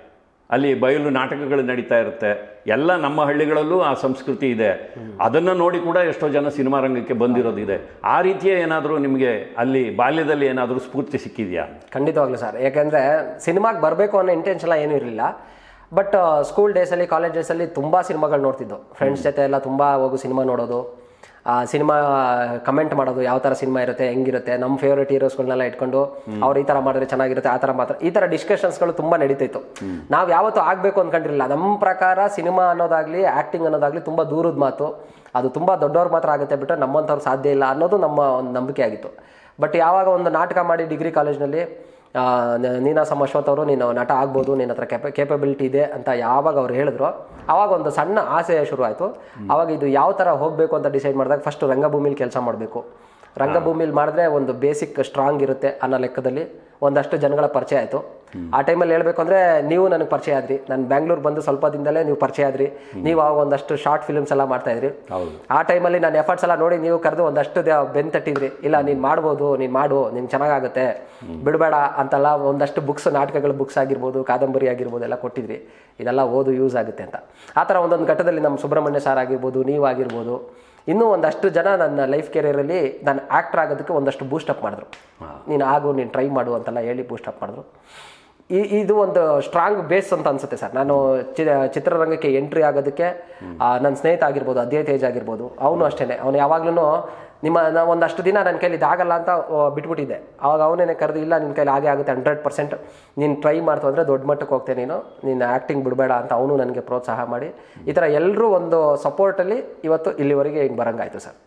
ಅಲ್ಲಿ ಬಯಲು ನಾಟಕಗಳು ನಡೀತಾ ಇರುತ್ತೆ ಎಲ್ಲ ನಮ್ಮ ಹಳ್ಳಿಗಳಲ್ಲೂ ಆ ಸಂಸ್ಕೃತಿ ಇದೆ ಅದನ್ನು ನೋಡಿ ಕೂಡ ಎಷ್ಟೋ ಜನ ಸಿನಿಮಾ ರಂಗಕ್ಕೆ ಬಂದಿರೋದಿದೆ ಆ ರೀತಿಯ ಏನಾದರೂ ನಿಮಗೆ ಅಲ್ಲಿ ಬಾಲ್ಯದಲ್ಲಿ ಏನಾದರೂ ಸ್ಫೂರ್ತಿ ಸಿಕ್ಕಿದೆಯಾ ಖಂಡಿತವಾಗ್ಲೂ ಸರ್ ಯಾಕೆಂದರೆ ಸಿನಿಮಾಗೆ ಬರಬೇಕು ಅನ್ನೋ ಇಂಟೆನ್ಷನ್ ಏನೂ ಇರಲಿಲ್ಲ ಬಟ್ ಸ್ಕೂಲ್ ಡೇಸಲ್ಲಿ ಕಾಲೇಜ್ ಡೇಸಲ್ಲಿ ತುಂಬ ಸಿನಿಮಾಗಳು ನೋಡ್ತಿದ್ದು ಫ್ರೆಂಡ್ಸ್ ಜೊತೆ ಎಲ್ಲ ತುಂಬ ಹೋಗು ಸಿನಿಮಾ ನೋಡೋದು ಸಿನಿಮಾ ಕಮೆಂಟ್ ಮಾಡೋದು ಯಾವ ಥರ ಸಿನಿಮಾ ಇರುತ್ತೆ ಹೆಂಗಿರುತ್ತೆ ನಮ್ಮ ಫೇವ್ರೇಟ್ ಹೀರೋಸ್ಗಳನ್ನೆಲ್ಲ ಇಟ್ಕೊಂಡು ಅವ್ರು ಈ ಥರ ಮಾಡಿದ್ರೆ ಚೆನ್ನಾಗಿರುತ್ತೆ ಆ ಥರ ಮಾತ್ರ ಈ ಥರ ಡಿಸ್ಕಷನ್ಸ್ಗಳು ತುಂಬ ನಡೀತಿತ್ತು ನಾವು ಯಾವತ್ತೂ ಆಗಬೇಕು ಅಂದ್ಕೊಂಡಿರಲಿಲ್ಲ ನಮ್ಮ ಪ್ರಕಾರ ಸಿನಿಮಾ ಅನ್ನೋದಾಗಲಿ ಆ್ಯಕ್ಟಿಂಗ್ ಅನ್ನೋದಾಗಲಿ ತುಂಬ ದೂರದ ಮಾತು ಅದು ತುಂಬ ದೊಡ್ಡವ್ರು ಮಾತ್ರ ಆಗುತ್ತೆ ಬಿಟ್ಟರೆ ನಮ್ಮಂಥವ್ರು ಸಾಧ್ಯ ಇಲ್ಲ ಅನ್ನೋದು ನಮ್ಮ ಒಂದು ನಂಬಿಕೆ ಆಗಿತ್ತು ಬಟ್ ಯಾವಾಗ ಒಂದು ನಾಟಕ ಮಾಡಿ ಡಿಗ್ರಿ ಕಾಲೇಜ್ನಲ್ಲಿ ಆ, ನ- ನೀನಾಸಂ ಅಶ್ವಥ್ ಅವರು ನೀನು ನಟ ಆಗ್ಬೋದು ನಿನ್ನ ಹತ್ರ ಕೆಪ ಕೇಪಬಿಲಿಟಿ ಇದೆ ಅಂತ ಯಾವಾಗ ಅವ್ರು ಹೇಳಿದ್ರು ಆವಾಗ ಒಂದು ಸಣ್ಣ ಆಸೆ ಶುರು ಆಯಿತು ಆವಾಗ ಇದು ಯಾವ ಥರ ಹೋಗಬೇಕು ಅಂತ ಡಿಸೈಡ್ ಮಾಡಿದಾಗ ಫಸ್ಟ್ ರಂಗಭೂಮಿಲಿ ಕೆಲಸ ಮಾಡಬೇಕು ರಂಗಭೂಮಿಲಿ ಮಾಡಿದ್ರೆ ಒಂದು ಬೇಸಿಕ್ ಸ್ಟ್ರಾಂಗ್ ಇರುತ್ತೆ ಅನ್ನೋ ಲೆಕ್ಕದಲ್ಲಿ ಒಂದಷ್ಟು ಜನಗಳ ಪರಿಚಯ ಆಯಿತು ಆ ಟೈಮಲ್ಲಿ ಹೇಳ್ಬೇಕು ಅಂದರೆ ನೀವು ನನಗೆ ಪರಿಚಯ ಆದ್ರಿ ನಾನು ಬ್ಯಾಂಗ್ಳೂರ್ ಬಂದು ಸ್ವಲ್ಪ ದಿನದಲ್ಲೇ ನೀವು ಪರಿಚಯ ಆದ್ರಿ ನೀವು ಆವಾಗ ಒಂದಷ್ಟು ಶಾರ್ಟ್ ಫಿಲ್ಮ್ಸ್ ಎಲ್ಲ ಮಾಡ್ತಾ ಇದ್ರಿ ಹೌದು ಆ ಟೈಮಲ್ಲಿ ನಾನು ಎಫರ್ಟ್ಸ್ ಎಲ್ಲ ನೋಡಿ ನೀವು ಕರೆದು ಒಂದಷ್ಟು ದ- ಬೆನ್ ತಟ್ಟಿದ್ರಿ ಇಲ್ಲ ನೀನು ಮಾಡ್ಬೋದು ನೀನು ಮಾಡು ನಿನ್ಗೆ ಚೆನ್ನಾಗಾಗುತ್ತೆ ಬಿಡಬೇಡ ಅಂತೆಲ್ಲ ಒಂದಷ್ಟು ಬುಕ್ಸ್ ನಾಟಕಗಳ ಬುಕ್ಸ್ ಆಗಿರ್ಬೋದು ಕಾದಂಬರಿ ಆಗಿರ್ಬೋದು ಎಲ್ಲ ಕೊಟ್ಟಿದ್ರಿ ಇದೆಲ್ಲ ಓದು ಯೂಸ್ ಆಗುತ್ತೆ ಅಂತ ಆ ಥರ ಒಂದೊಂದು ಘಟ್ಟದಲ್ಲಿ ನಮ್ಮ ಸುಬ್ರಹ್ಮಣ್ಯ ಸರ್ ಆಗಿರ್ಬೋದು ನೀವಾಗಿರ್ಬೋದು ಇನ್ನೂ ಒಂದಷ್ಟು ಜನ ನನ್ನ ಲೈಫ್ ಕೆರಿಯರಲ್ಲಿ ನಾನು ಆ್ಯಕ್ಟರ್ ಆಗೋದಕ್ಕೆ ಒಂದಷ್ಟು ಬೂಸ್ಟಪ್ ಮಾಡಿದ್ರು ನೀನು ಆಗು ನೀನು ಟ್ರೈ ಮಾಡು ಅಂತೆಲ್ಲ ಹೇಳಿ ಬೂಸ್ಟಪ್ ಮಾಡಿದ್ರು ಈ ಇದು ಒಂದು ಸ್ಟ್ರಾಂಗ್ ಬೇಸ್ ಅಂತ ಅನ್ಸುತ್ತೆ ಸರ್ ನಾನು ಚಿ ಚಿತ್ರರಂಗಕ್ಕೆ ಎಂಟ್ರಿ ಆಗೋದಕ್ಕೆ ನನ್ನ ಸ್ನೇಹಿತ ಆಗಿರ್ಬೋದು ಅದ್ವೈ ತೇಜ್ ಆಗಿರ್ಬೋದು ಅವನು ಅಷ್ಟೇ ಅವನು ಯಾವಾಗ್ಲೂ ನಿಮ್ಮ ನಾ ಒಂದಷ್ಟು ದಿನ ನನ್ನ ಕೈಲಿ ಇದಾಗಲ್ಲ ಅಂತ ಆ, ಬಿಟ್ಬಿಟ್ಟಿದ್ದೆ ಅವಾಗ ಅವನೇನೆ ಕರೆದು ಇಲ್ಲ ನಿನ್ನ ಕೈಲಿ ಹಾಗೆ ಆಗುತ್ತೆ ಹಂಡ್ರೆಡ್ ಪರ್ಸೆಂಟ್ ನೀನು ಟ್ರೈ ಮಾಡ್ತು ಅಂದರೆ ದೊಡ್ಡ ಮಟ್ಟಕ್ಕೆ ಹೋಗ್ತೇನೆ ನೀನು ನೀನು ಆ್ಯಕ್ಟಿಂಗ್ ಬಿಡಬೇಡ ಅಂತ ಅವನು ನನಗೆ ಪ್ರೋತ್ಸಾಹ ಮಾಡಿ ಈ ಥರ ಎಲ್ಲರೂ ಒಂದು ಸಪೋರ್ಟಲ್ಲಿ ಇವತ್ತು ಇಲ್ಲಿವರೆಗೆ ಹಿಂಗೆ ಬರಂಗಾಯ್ತು ಸರ್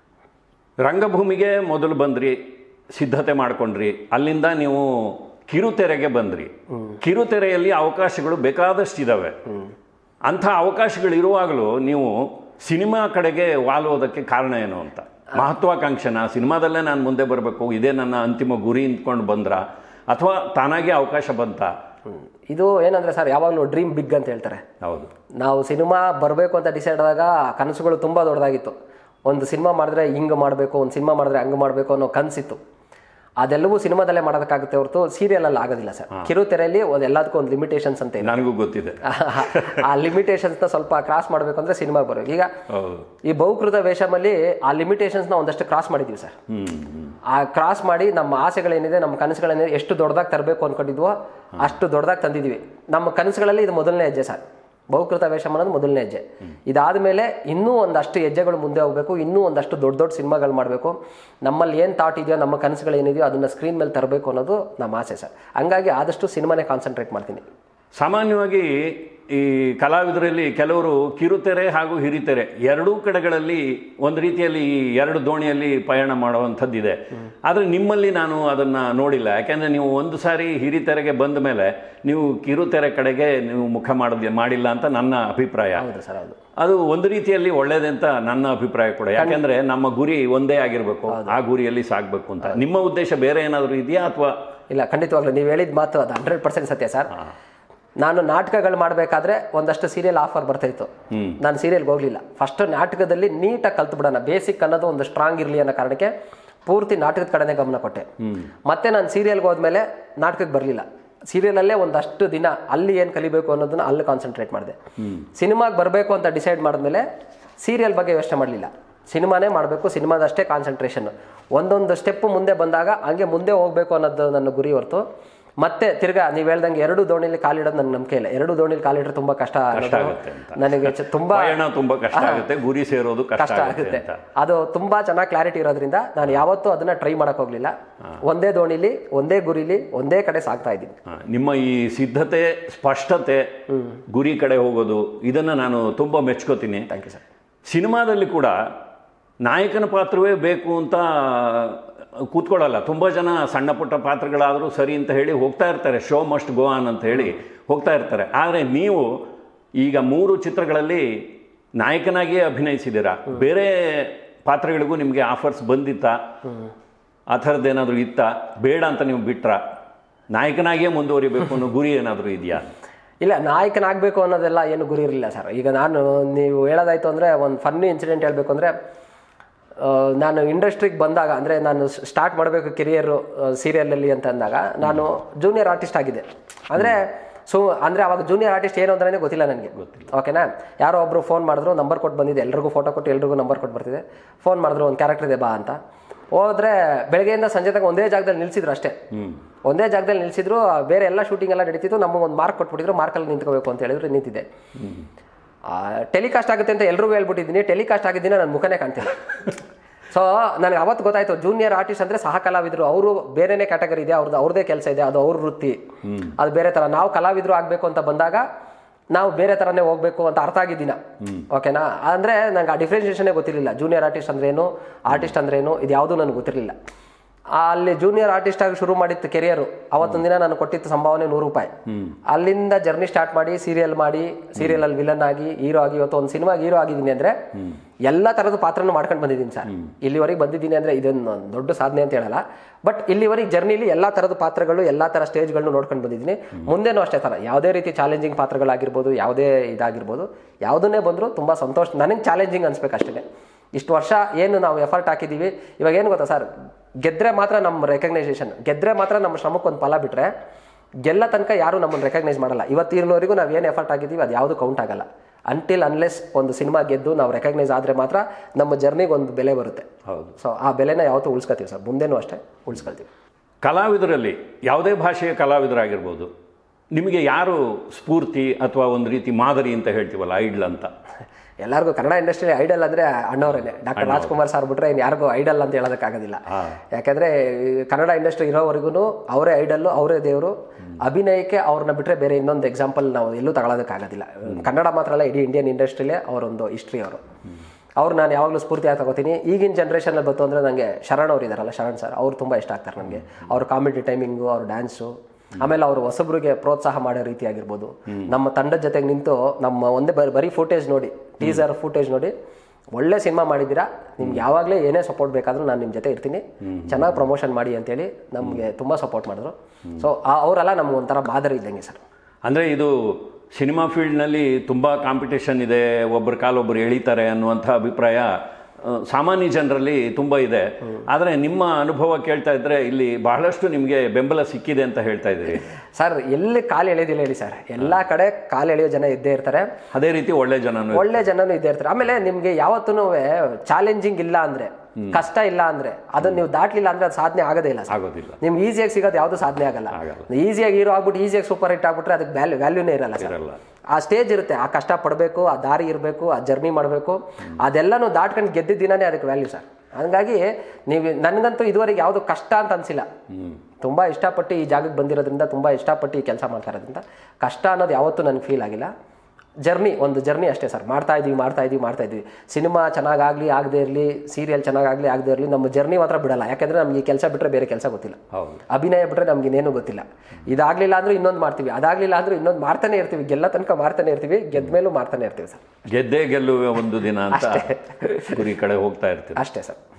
ರಂಗಭೂಮಿಗೆ ಮೊದಲು ಬಂದ್ರಿ ಸಿದ್ಧತೆ ಮಾಡ್ಕೊಂಡ್ರಿ ಅಲ್ಲಿಂದ ನೀವು ಕಿರುತೆರೆಗೆ ಬಂದ್ರಿ ಕಿರುತೆರೆಯಲ್ಲಿ ಅವಕಾಶಗಳು ಬೇಕಾದಷ್ಟು ಇದಾವೆ ಅಂಥ ಅವಕಾಶಗಳು ಇರುವಾಗಲೂ ನೀವು ಸಿನಿಮಾ ಕಡೆಗೆ ವಾಲುವುದಕ್ಕೆ ಕಾರಣ ಏನು ಅಂತ ಮಹತ್ವಾಕಾಂಕ್ಷನ ಸಿನಿಮಾದಲ್ಲೇ ನಾನು ಮುಂದೆ ಬರಬೇಕು ಇದೇ ನನ್ನ ಅಂತಿಮ ಗುರಿ ಇಂದ್ಕೊಂಡು ಬಂದ್ರ ಅಥವಾ ತಾನಾಗೆ ಅವಕಾಶ ಬಂತ ಇದು ಏನಂದರೆ ಸರ್ ಯಾವಾಗಲೂ ಡ್ರೀಮ್ ಬಿಗ್ ಅಂತ ಹೇಳ್ತಾರೆ ಹೌದು ನಾವು ಸಿನಿಮಾ ಬರಬೇಕು ಅಂತ ಡಿಸೈಡ್ ಆದಾಗ ಕನಸುಗಳು ತುಂಬ ದೊಡ್ಡದಾಗಿತ್ತು ಒಂದು ಸಿನಿಮಾ ಮಾಡಿದ್ರೆ ಹಿಂಗೆ ಮಾಡಬೇಕು ಒಂದು ಸಿನಿಮಾ ಮಾಡಿದ್ರೆ ಹಂಗೆ ಮಾಡಬೇಕು ಅನ್ನೋ ಕನಸಿತ್ತು ಅದೆಲ್ಲವೂ ಸಿನಿಮಾದಲ್ಲೇ ಮಾಡೋದಕ್ಕಾಗುತ್ತೆ ಹೊರತು ಸೀರಿಯಲಲ್ಲಿ ಆಗೋದಿಲ್ಲ ಸರ್ ಕಿರುತೆರೆಯಲ್ಲಿ ಒಂದು ಎಲ್ಲದಕ್ಕೂ ಒಂದು ಲಿಮಿಟೇಷನ್ಸ್ ಅಂತ ಇದೆ ನನಗೂ ಗೊತ್ತಿದೆ ಆ ಲಿಮಿಟೇಷನ್ಸ್ನ ಸ್ವಲ್ಪ ಕ್ರಾಸ್ ಮಾಡಬೇಕು ಅಂದರೆ ಸಿನಿಮಾಗೆ ಬರಬೇಕು ಈಗ ಹೌದು ಈ ಬಹುಕೃತ ವೇಷಮಲ್ಲಿ ಆ ಲಿಮಿಟೇಷನ್ಸ್ನ ಒಂದಷ್ಟು ಕ್ರಾಸ್ ಮಾಡಿದ್ದೀವಿ ಸರ್ ಹ್ಮ್ ಹ್ಮ್. ಆ ಕ್ರಾಸ್ ಮಾಡಿ ನಮ್ಮ ಆಸೆಗಳೇನಿದೆ ನಮ್ಮ ಕನಸುಗಳೇನಿದೆ ಎಷ್ಟು ದೊಡ್ಡದಾಗಿ ತರಬೇಕು ಅಂದ್ಕೊಂಡಿದ್ವೋ ಅಷ್ಟು ದೊಡ್ಡದಾಗಿ ತಂದಿದ್ದೀವಿ ನಮ್ಮ ಕನಸುಗಳಲ್ಲಿ ಇದು ಮೊದಲನೇ ಹೆಜ್ಜೆ ಸರ್ ಬಹುಕೃತ ವೇಷಮ್ ಅನ್ನೋದು ಮೊದಲನೇ ಹೆಜ್ಜೆ ಇದಾದ ಮೇಲೆ ಇನ್ನೂ ಒಂದಷ್ಟು ಹೆಜ್ಜೆಗಳು ಮುಂದೆ ಹೋಗಬೇಕು ಇನ್ನೂ ಒಂದಷ್ಟು ದೊಡ್ಡ ದೊಡ್ಡ ಸಿನಿಮಾಗಳು ಮಾಡಬೇಕು ನಮ್ಮಲ್ಲಿ ಏನು ಥಾಟ್ ಇದೆಯೋ ನಮ್ಮ ಕನಸುಗಳು ಏನಿದೆಯೋ ಅದನ್ನು ಸ್ಕ್ರೀನ್ ಮೇಲೆ ತರಬೇಕು ಅನ್ನೋದು ನಮ್ಮ ಆಸೆ ಸರ್ ಹಂಗಾಗಿ ಆದಷ್ಟು ಸಿನಿಮಾನೇ ಕಾನ್ಸಂಟ್ರೇಟ್ ಮಾಡ್ತೀನಿ ಸಾಮಾನ್ಯವಾಗಿ ಈ ಕಲಾವಿದರಲ್ಲಿ ಕೆಲವರು ಕಿರುತೆರೆ ಹಾಗೂ ಹಿರಿತೆರೆ ಎರಡೂ ಕಡೆಗಳಲ್ಲಿ ಒಂದು ರೀತಿಯಲ್ಲಿ ಈ ಎರಡು ದೋಣಿಯಲ್ಲಿ ಪಯಣ ಮಾಡುವಂಥದ್ದಿದೆ ಆದರೆ ನಿಮ್ಮಲ್ಲಿ ನಾನು ಅದನ್ನು ನೋಡಿಲ್ಲ ಯಾಕೆಂದರೆ ನೀವು ಒಂದು ಸಾರಿ ಹಿರಿತೆರೆಗೆ ಬಂದ ಮೇಲೆ ನೀವು ಕಿರುತೆರೆ ಕಡೆಗೆ ನೀವು ಮುಖ ಮಾಡೋದು ಮಾಡಿಲ್ಲ ಅಂತ ನನ್ನ ಅಭಿಪ್ರಾಯ ಹೌದು ಸರ್ ಹೌದು ಅದು ಒಂದು ರೀತಿಯಲ್ಲಿ ಒಳ್ಳೇದೆ ಅಂತ ನನ್ನ ಅಭಿಪ್ರಾಯ ಕೂಡ ಯಾಕೆಂದ್ರೆ ನಮ್ಮ ಗುರಿ ಒಂದೇ ಆಗಿರಬೇಕು ಆ ಗುರಿಯಲ್ಲಿ ಸಾಗಬೇಕು ಅಂತ ನಿಮ್ಮ ಉದ್ದೇಶ ಬೇರೆ ಏನಾದರೂ ಇದೆಯಾ ಅಥವಾ ಇಲ್ಲ ಖಂಡಿತವಾಗ್ಲೂ ನೀವು ಹೇಳಿದ ಮಾತು ಅದು ಹಂಡ್ರೆಡ್ ಪರ್ಸೆಂಟ್ ಸತ್ಯ ಸರ್ ನಾನು ನಾಟಕಗಳು ಮಾಡಬೇಕಾದ್ರೆ ಒಂದಷ್ಟು ಸೀರಿಯಲ್ ಆಫರ್ ಬರ್ತಾ ಇತ್ತು ನಾನು ಸೀರಿಯಲ್ಗೆ ಹೋಗಲಿಲ್ಲ ಫಸ್ಟ್ ನಾಟಕದಲ್ಲಿ ನೀಟಾಗಿ ಕಲ್ತು ಬಿಡೋಣ ಬೇಸಿಕ್ ಅನ್ನೋದು ಒಂದು ಸ್ಟ್ರಾಂಗ್ ಇರಲಿ ಅನ್ನೋ ಕಾರಣಕ್ಕೆ ಪೂರ್ತಿ ನಾಟಕದ ಕಡೆನೇ ಗಮನ ಕೊಟ್ಟೆ ಮತ್ತೆ ನಾನು ಸೀರಿಯಲ್ಗೆ ಹೋದ್ಮೇಲೆ ನಾಟಕಕ್ಕೆ ಬರಲಿಲ್ಲ ಸೀರಿಯಲಲ್ಲೇ ಒಂದಷ್ಟು ದಿನ ಅಲ್ಲಿ ಏನು ಕಲಿಬೇಕು ಅನ್ನೋದನ್ನ ಅಲ್ಲಿ ಕಾನ್ಸಂಟ್ರೇಟ್ ಮಾಡಿದೆ ಸಿನಿಮಾಗೆ ಬರಬೇಕು ಅಂತ ಡಿಸೈಡ್ ಮಾಡಿದ್ಮೇಲೆ ಸೀರಿಯಲ್ ಬಗ್ಗೆ ಯೋಚನೆ ಮಾಡಲಿಲ್ಲ ಸಿನಿಮಾನೇ ಮಾಡಬೇಕು ಸಿನಿಮಾದಷ್ಟೇ ಕಾನ್ಸಂಟ್ರೇಷನ್ ಒಂದೊಂದು ಸ್ಟೆಪ್ ಮುಂದೆ ಬಂದಾಗ ಹಂಗೆ ಮುಂದೆ ಹೋಗಬೇಕು ಅನ್ನೋದು ನನ್ನ ಗುರಿ ಹೊರತು ಮತ್ತೆ ತಿರ್ಗಾ ನೀವು ಹೇಳ್ದಂಗೆ ಎರಡು ದೋಣಿಲಿ ಕಾಲಿಡೋದು ನನ್ನ ನಂಬಿಕೆ ಇಲ್ಲ ಎರಡು ದೋಣಿಲಿ ಕಾಲಿಟ್ರೆ ತುಂಬಾ ಕಷ್ಟ ಅನ್ನೋದು ಆಗುತ್ತೆ ಅಂತ. ನನಗೆ ಚ- ತುಂಬಾ ಪಯಣ ತುಂಬಾ ಕಷ್ಟ ಆಗುತ್ತೆ ಗುರಿ ಸೇರೋದು ಕಷ್ಟ ಕಷ್ಟ ಆಗುತ್ತೆ ಆಗುತ್ತೆ ಅಂತ ಅದು ತುಂಬಾ ಚೆನ್ನಾಗಿ ಕ್ಲಾರಿಟಿ ಇರೋದ್ರಿಂದ ನಾನು ಯಾವತ್ತೂ ಅದನ್ನ ಟ್ರೈ ಮಾಡಕ್ ಹೋಗ್ಲಿಲ್ಲ ಒಂದೇ ದೋಣಿಲಿ ಒಂದೇ ಗುರಿಲಿ ಒಂದೇ ಕಡೆ ಸಾಗ್ತಾ ಇದ್ದೀನಿ ಹಾ, ನಿಮ್ಮ ಈ ಸಿದ್ಧತೆ ಸ್ಪಷ್ಟತೆ ಗುರಿ ಕಡೆ ಹೋಗೋದು ಇದನ್ನ ನಾನು ತುಂಬಾ ಮೆಚ್ಕೋತೀನಿ ಥ್ಯಾಂಕ್ ಯು ಸರ್ ಸಿನಿಮಾದಲ್ಲಿ ಕೂಡ ನಾಯಕನ ಪಾತ್ರವೇ ಬೇಕು ಅಂತ ಕೂತ್ಕೊಳ್ಳಲ್ಲ ತುಂಬ ಜನ ಸಣ್ಣ ಪುಟ್ಟ ಪಾತ್ರಗಳಾದರೂ ಸರಿ ಅಂತ ಹೇಳಿ ಹೋಗ್ತಾ ಇರ್ತಾರೆ ಶೋ ಮಸ್ಟ್ ಗೋ ಆನ್ ಅಂತ ಹೇಳಿ ಹೋಗ್ತಾ ಇರ್ತಾರೆ ಆದರೆ ನೀವು ಈಗ ಮೂರು ಚಿತ್ರಗಳಲ್ಲಿ ನಾಯಕನಾಗಿಯೇ ಅಭಿನಯಿಸಿದ್ದೀರಾ ಬೇರೆ ಪಾತ್ರಗಳಿಗೂ ನಿಮಗೆ ಆಫರ್ಸ್ ಬಂದಿತ್ತಾ ಆ ಥರದ್ದೇನಾದರೂ ಇತ್ತ ಬೇಡ ಅಂತ ನೀವು ಬಿಟ್ರ ನಾಯಕನಾಗಿಯೇ ಮುಂದುವರಿಬೇಕು ಅನ್ನೋ ಗುರಿ ಏನಾದರೂ ಇದೆಯಾ ಇಲ್ಲ ನಾಯಕನಾಗಬೇಕು ಅನ್ನೋದೆಲ್ಲ ಏನು ಗುರಿ ಇರಲಿಲ್ಲ ಸರ್ ಈಗ ನಾನು ನೀವು ಹೇಳೋದಾಯ್ತು ಅಂದರೆ ಒಂದು ಫನ್ನಿ ಇನ್ಸಿಡೆಂಟ್ ಹೇಳಬೇಕು ಅಂದರೆ ನಾನು ಇಂಡಸ್ಟ್ರಿಗೆ ಬಂದಾಗ ಅಂದರೆ ನಾನು ಸ್ಟಾರ್ಟ್ ಮಾಡಬೇಕು ಕೆರಿಯರು ಸೀರಿಯಲಲ್ಲಿ ಅಂತ ಅಂದಾಗ ನಾನು ಜೂನಿಯರ್ ಆರ್ಟಿಸ್ಟ್ ಆಗಿದ್ದೆ ಅಂದರೆ ಸೊ ಅಂದರೆ ಅವಾಗ ಜೂನಿಯರ್ ಆರ್ಟಿಸ್ಟ್ ಏನು ಅಂದ್ರೆ ಗೊತ್ತಿಲ್ಲ ನನಗೆ ಓಕೆನಾ ಯಾರೋ ಒಬ್ರು ಫೋನ್ ಮಾಡಿದ್ರು ನಂಬರ್ ಕೊಟ್ಟು ಬಂದಿದೆ ಎಲ್ರಿಗೂ ಫೋಟೋ ಕೊಟ್ಟು ಎಲ್ರಿಗೂ ನಂಬರ್ ಕೊಟ್ಟು ಬರ್ತಿದೆ ಫೋನ್ ಮಾಡಿದ್ರು ಒಂದು ಕ್ಯಾರೆಕ್ಟರ್ ಇದೆ ಬಾ ಅಂತ ಹೋದ್ರೆ ಬೆಳಗ್ಗೆಯಿಂದ ಸಂಜೆ ತನಕ ಒಂದೇ ಜಾಗದಲ್ಲಿ ನಿಲ್ಸಿದ್ರು ಅಷ್ಟೇ ಒಂದೇ ಜಾಗದಲ್ಲಿ ನಿಲ್ಸಿದ್ರು ಬೇರೆ ಎಲ್ಲ ಶೂಟಿಂಗ್ ಎಲ್ಲ ನಡೀತಿತ್ತು ನಮಗೆ ಒಂದು ಮಾರ್ಕ್ ಕೊಟ್ಬಿಟ್ಟಿದ್ರು ಮಾರ್ಕಲ್ಲಿ ನಿಂತ್ಕೋಬೇಕು ಅಂತ ಹೇಳಿದ್ರು ನಿಂತಿದ್ದೆ ಟೆಲಿಕಾಸ್ಟ್ ಆಗುತ್ತೆ ಅಂತ ಎಲ್ರಿಗೂ ಹೇಳ್ಬಿಟ್ಟಿದ್ದೀನಿ ಟೆಲಿಕಾಸ್ಟ್ ಆಗಿದ್ದೀನಿ ನನ್ನ ಮುಖನೇ ಕಾಣ್ತಿಲ್ಲ ಸೊ ನನಗೆ ಅವತ್ತು ಗೊತ್ತಾಯ್ತು ಜೂನಿಯರ್ ಆರ್ಟಿಸ್ಟ್ ಅಂದ್ರೆ ಸಹ ಕಲಾವಿದರು ಅವರು ಬೇರೆನೇ ಕ್ಯಾಟಗರಿ ಇದೆ ಅವ್ರದ್ದು ಅವ್ರದೇ ಕೆಲಸ ಇದೆ ಅದು ಅವ್ರ ವೃತ್ತಿ ಅದು ಬೇರೆ ತರ ನಾವು ಕಲಾವಿದರು ಆಗಬೇಕು ಅಂತ ಬಂದಾಗ ನಾವು ಬೇರೆ ಥರನೇ ಹೋಗ್ಬೇಕು ಅಂತ ಅರ್ಥ ಆಗಿದ್ದೀನ ಓಕೆನಾ ಅಂದ್ರೆ ನಂಗೆ ಆ ಡಿಫ್ರೆನ್ಸಿಯೇಷನೇ ಗೊತ್ತಿರಲಿಲ್ಲ ಜೂನಿಯರ್ ಆರ್ಟಿಸ್ಟ್ ಅಂದ್ರೇನು ಆರ್ಟಿಸ್ಟ್ ಅಂದ್ರೇನು ಇದು ಯಾವುದೂ ನನಗೆ ಗೊತ್ತಿರಲಿಲ್ಲ ಅಲ್ಲಿ ಜೂನಿಯರ್ ಆರ್ಟಿಸ್ಟ್ ಆಗಿ ಶುರು ಮಾಡಿತ್ತು ಕೆರಿಯರು ಅವತ್ತೊಂದು ದಿನ ನಾನು ಕೊಟ್ಟಿತ್ತು ಸಂಭಾವನೆ ನೂರು ರೂಪಾಯಿ ಅಲ್ಲಿಂದ ಜರ್ನಿ ಸ್ಟಾರ್ಟ್ ಮಾಡಿ ಸೀರಿಯಲ್ ಮಾಡಿ ಸೀರಿಯಲ್ ಅಲ್ಲಿ ವಿಲನ್ ಆಗಿ ಹೀರೋ ಆಗಿ ಇವತ್ತು ಒಂದು ಸಿನಿಮಾಗೆ ಹೀರೋ ಆಗಿದ್ದೀನಿ ಅಂದ್ರೆ ಎಲ್ಲ ತರದ ಪಾತ್ರನೂ ಮಾಡ್ಕೊಂಡು ಬಂದಿದ್ದೀನಿ ಸರ್ ಇಲ್ಲಿವರೆಗೆ ಬಂದಿದ್ದೀನಿ ಅಂದ್ರೆ ಇದೊಂದು ಒಂದು ದೊಡ್ಡ ಸಾಧನೆ ಅಂತ ಹೇಳಲ್ಲ ಬಟ್ ಇಲ್ಲಿವರೆಗೆ ಜರ್ನಿಲಿ ಎಲ್ಲಾ ತರದ ಪಾತ್ರಗಳು ಎಲ್ಲಾ ತರ ಸ್ಟೇಜ್ಗಳನ್ನು ನೋಡ್ಕೊಂಡು ಬಂದಿದ್ದೀನಿ ಮುಂದೆನೂ ಅಷ್ಟೇ ತರ ಯಾವುದೇ ರೀತಿ ಚಾಲೆಂಜಿಂಗ್ ಪಾತ್ರಗಳಾಗಿರ್ಬೋದು ಯಾವುದೇ ಇದಾಗಿರ್ಬೋದು ಯಾವುದನ್ನೇ ಬಂದರೂ ತುಂಬಾ ಸಂತೋಷ ನನಗೆ ಚಾಲೆಂಜಿಂಗ್ ಅನ್ಸ್ಬೇಕು ಅಷ್ಟೇ ಇಷ್ಟು ವರ್ಷ ಏನು ನಾವು ಎಫರ್ಟ್ ಹಾಕಿದ್ದೀವಿ ಇವಾಗ ಏನು ಗೊತ್ತಾ ಸರ್ ಗೆದ್ರೆ ಮಾತ್ರ ನಮ್ಮ ರೆಕಗ್ನೈಸೇಷನ್ ಗೆದ್ರೆ ಮಾತ್ರ ನಮ್ಮ ಶ್ರಮಕ್ಕೆ ಒಂದು ಫಲ ಬಿಟ್ರೆ ಗೆಲ್ಲ ತನಕ ಯಾರು ನಮ್ಮನ್ನು ರೆಕಗ್ನೈಸ್ ಮಾಡಲ್ಲ ಇವತ್ತಿರೋವರೆಗೂ ನಾವು ಏನು ಎಫರ್ಟ್ ಆಗಿದ್ದೀವಿ ಅದು ಯಾವುದು ಕೌಂಟ್ ಆಗಲ್ಲ ಅಂಟಿಲ್ ಅನ್ಲೆಸ್ ಒಂದು ಸಿನಿಮಾ ಗೆದ್ದು ನಾವು ರೆಕಗ್ನೈಸ್ ಆದರೆ ಮಾತ್ರ ನಮ್ಮ ಜರ್ನಿಗೆ ಒಂದು ಬೆಲೆ ಬರುತ್ತೆ ಹೌದು ಸೊ ಆ ಬೆಲೆನ ಯಾವತ್ತೂ ಉಳಿಸ್ಕೊತೀವಿ ಸರ್ ಮುಂದೆನೂ ಅಷ್ಟೇ ಉಳಿಸ್ಕೊಳ್ತೀವಿ ಕಲಾವಿದರಲ್ಲಿ ಯಾವುದೇ ಭಾಷೆಯ ಕಲಾವಿದರಾಗಿರ್ಬೋದು ನಿಮಗೆ ಯಾರು ಸ್ಫೂರ್ತಿ ಅಥವಾ ಒಂದು ರೀತಿ ಮಾದರಿ ಅಂತ ಹೇಳ್ತೀವಲ್ಲ ಐಡ್ಲ್ ಅಂತ ಎಲ್ಲರಿಗೂ ಕನ್ನಡ ಇಂಡಸ್ಟ್ರಿ ಐಡಲ್ ಅಂದ್ರೆ ಅಣ್ಣವರೇನೆ ಡಾಕ್ಟರ್ ರಾಜ್ಕುಮಾರ್ ಸರ್ ಬಿಟ್ರೆ ಇನ್ನು ಯಾರಿಗೂ ಐಡಲ್ ಅಂತ ಹೇಳೋದಕ್ಕಾಗೋದಿಲ್ಲ ಯಾಕಂದ್ರೆ ಈ ಕನ್ನಡ ಇಂಡಸ್ಟ್ರಿ ಇರೋವರೆಗೂ ಅವರೇ ಐಡಲ್ಲು ಅವರೇ ದೇವರು ಅಭಿನಯಕ್ಕೆ ಅವ್ರನ್ನ ಬಿಟ್ರೆ ಬೇರೆ ಇನ್ನೊಂದು ಎಕ್ಸಾಂಪಲ್ ನಾವು ಎಲ್ಲೂ ತಗೊಳ್ಳೋದಕ್ಕಾಗೋದಿಲ್ಲ ಕನ್ನಡ ಮಾತ್ರ ಅಲ್ಲ ಇಡೀ ಇಂಡಿಯನ್ ಇಂಡಸ್ಟ್ರಿಲೇ ಅವರೊಂದು ಹಿಸ್ಟ್ರಿ ಅವರು ಅವ್ರು ನಾನು ಯಾವಾಗಲೂ ಸ್ಫೂರ್ತಿಯಾಗಿ ತಗೋತೀನಿ ಈಗಿನ ಜನ್ರೇಷನಲ್ಲಿ ಬಂತು ಅಂದರೆ ನನಗೆ ಶರಣ್ ಅವ್ರು ಇದಾರಲ್ಲ ಶರಣ್ ಸರ್ ಅವ್ರು ತುಂಬ ಇಷ್ಟ ಆಗ್ತಾರೆ ನನಗೆ ಅವ್ರ ಕಾಮಿಡಿ ಟೈಮಿಂಗು ಅವ್ರ ಡ್ಯಾನ್ಸು ಆಮೇಲೆ ಅವರು ಹೊಸಬ್ರಿಗೆ ಪ್ರೋತ್ಸಾಹ ಮಾಡೋ ರೀತಿ ಆಗಿರ್ಬೋದು ನಮ್ಮ ತಂಡದ ಜೊತೆಗೆ ನಿಂತು ನಮ್ಮ ಒಂದೇ ಬರೀ ಬರೀ ಫುಟೇಜ್ ನೋಡಿ ಟೀಸರ್ ಫುಟೇಜ್ ನೋಡಿ ಒಳ್ಳೆ ಸಿನಿಮಾ ಮಾಡಿದ್ದೀರಾ ನಿಮ್ಗೆ ಯಾವಾಗಲೇ ಏನೇ ಸಪೋರ್ಟ್ ಬೇಕಾದರೂ ನಾನು ನಿಮ್ಮ ಜೊತೆ ಇರ್ತೀನಿ ಚೆನ್ನಾಗಿ ಪ್ರಮೋಷನ್ ಮಾಡಿ ಅಂತೇಳಿ ನಮಗೆ ತುಂಬ ಸಪೋರ್ಟ್ ಮಾಡಿದ್ರು ಸೊ ಅವರೆಲ್ಲ ನಮ್ಗೆ ಒಂಥರ ಮಾದರಿ ಇದ್ದಂಗೆ ಸರ್ ಅಂದರೆ ಇದು ಸಿನಿಮಾ ಫೀಲ್ಡ್ನಲ್ಲಿ ತುಂಬ ಕಾಂಪಿಟೇಷನ್ ಇದೆ ಒಬ್ಬರ ಕಾಲೊಬ್ಬರು ಎಳಿತಾರೆ ಅನ್ನುವಂಥ ಅಭಿಪ್ರಾಯ ಆ, ಸಾಮಾನ್ಯ ಜನರಲ್ಲಿ ತುಂಬ ಇದೆ ಆದರೆ ನಿಮ್ಮ ಅನುಭವ ಕೇಳ್ತಾ ಇದ್ರೆ ಇಲ್ಲಿ ಬಹಳಷ್ಟು ನಿಮಗೆ ಬೆಂಬಲ ಸಿಕ್ಕಿದೆ ಅಂತ ಹೇಳ್ತಾ ಇದ್ದೀರಿ ಸರ್ ಎಲ್ಲಿ ಕಾಲು ಎಳೆಯೋದಿಲ್ಲ ಹೇಳಿ ಸರ್ ಎಲ್ಲ ಕಡೆ ಕಾಲು ಎಳೆಯೋ ಜನ ಇದ್ದೇ ಇರ್ತಾರೆ ಅದೇ ರೀತಿ ಒಳ್ಳೆ ಜನನು ಒಳ್ಳೆ ಜನನು ಇದ್ದೇ ಇರ್ತಾರೆ ಆಮೇಲೆ ನಿಮ್ಗೆ ಯಾವತ್ತೂ ಚಾಲೆಂಜಿಂಗ್ ಇಲ್ಲ ಅಂದ್ರೆ ಕಷ್ಟ ಇಲ್ಲ ಅಂದ್ರೆ ಅದನ್ನ ನೀವು ದಾಟ್ಲಿಲ್ಲ ಅಂದ್ರೆ ಅದು ಸಾಧನೆ ಆಗೋದೇ ಇಲ್ಲ ಸರ್ ಆಗೋದಿಲ್ಲ ನಿಮ್ಗೆ ಈಸಿಯಾಗಿ ಸಿಗೋದು ಯಾವುದು ಸಾಧನೆ ಆಗಲ್ಲ ಈಸಿಯಾಗಿ ಹೀರೋ ಆಗ್ಬಿಟ್ಟು ಈಸಿಯಾಗಿ ಸೂಪರ್ ಹಿಟ್ ಆಗ್ಬಿಟ್ರೆ ಅದಕ್ಕೆ ವ್ಯಾಲ್ಯೂ ವ್ಯಾಲ್ಯೂನೇ ಇರಲ್ಲ ಸರ್ ಇರಲ್ಲ ಆ ಸ್ಟೇಜ್ ಇರುತ್ತೆ ಆ ಕಷ್ಟ ಪಡಬೇಕು ಆ ದಾರಿ ಇರಬೇಕು ಆ ಜರ್ನಿ ಮಾಡಬೇಕು ಅದೆಲ್ಲನೂ ದಾಟ್ಕೊಂಡು ಗೆದ್ದಿದ್ದ ದಿನನೇ ಅದಕ್ಕೆ ವ್ಯಾಲ್ಯೂ ಸರ್ ಹಂಗಾಗಿ ನೀವು ನನಗಂತೂ ಇದುವರೆಗೆ ಯಾವುದು ಕಷ್ಟ ಅಂತ ಅನ್ಸಿಲ್ಲ ತುಂಬ ಇಷ್ಟಪಟ್ಟು ಈ ಜಾಗಕ್ಕೆ ಬಂದಿರೋದ್ರಿಂದ ತುಂಬ ಇಷ್ಟಪಟ್ಟು ಈ ಕೆಲಸ ಮಾಡ್ತಾ ಇರೋದ್ರಿಂದ ಕಷ್ಟ ಅನ್ನೋದು ಯಾವತ್ತೂ ನನಗೆ ಫೀಲ್ ಆಗಿಲ್ಲ ಜರ್ನಿ ಒಂದು ಜರ್ನಿ ಅಷ್ಟೇ ಸರ್ ಮಾಡ್ತಾ ಇದೀವಿ ಮಾಡ್ತಾ ಇದೀವಿ ಮಾಡ್ತಾ ಇದೀವಿ ಸಿನಿಮಾ ಚೆನ್ನಾಗಾಗಲಿ ಆಗದೆ ಇರಲಿ ಸೀರಿಯಲ್ ಚೆನ್ನಾಗಾಗಲಿ ಆಗದೆ ಇರಲಿ ನಮ್ಮ ಜರ್ನಿ ಮಾತ್ರ ಬಿಡಲ್ಲ ಯಾಕಂದ್ರೆ ನಮ್ಗೆ ಈ ಕೆಲಸ ಬಿಟ್ಟರೆ ಬೇರೆ ಕೆಲಸ ಗೊತ್ತಿಲ್ಲ ಹೌದು ಅಭಿನಯ ಬಿಟ್ರೆ ನಮ್ಗೆ ಇನ್ನೇನು ಗೊತ್ತಿಲ್ಲ ಇದಾಗ್ಲಿಲ್ಲ ಅಂದ್ರೆ ಇನ್ನೊಂದು ಮಾಡ್ತೀವಿ ಅದಾಗ್ಲಿಲ್ಲ ಅಂದ್ರೆ ಇನ್ನೊಂದು ಮಾಡ್ತಾನೆ ಇರ್ತೀವಿ ಗೆಲ್ಲ ತನಕ ಮಾಡ್ತಾನೆ ಇರ್ತೀವಿ ಗೆದ್ದ ಮೇಲೂ ಮಾಡ್ತಾನೆ ಇರ್ತೀವಿ ಸರ್ ಗೆದ್ದೇ ಗೆಲ್ಲುವ ಒಂದು ದಿನ ಅಂತ ಗುರಿ ಕಡೆ ಹೋಗ್ತಾ ಇರ್ತೀವಿ ಅಷ್ಟೇ ಸರ್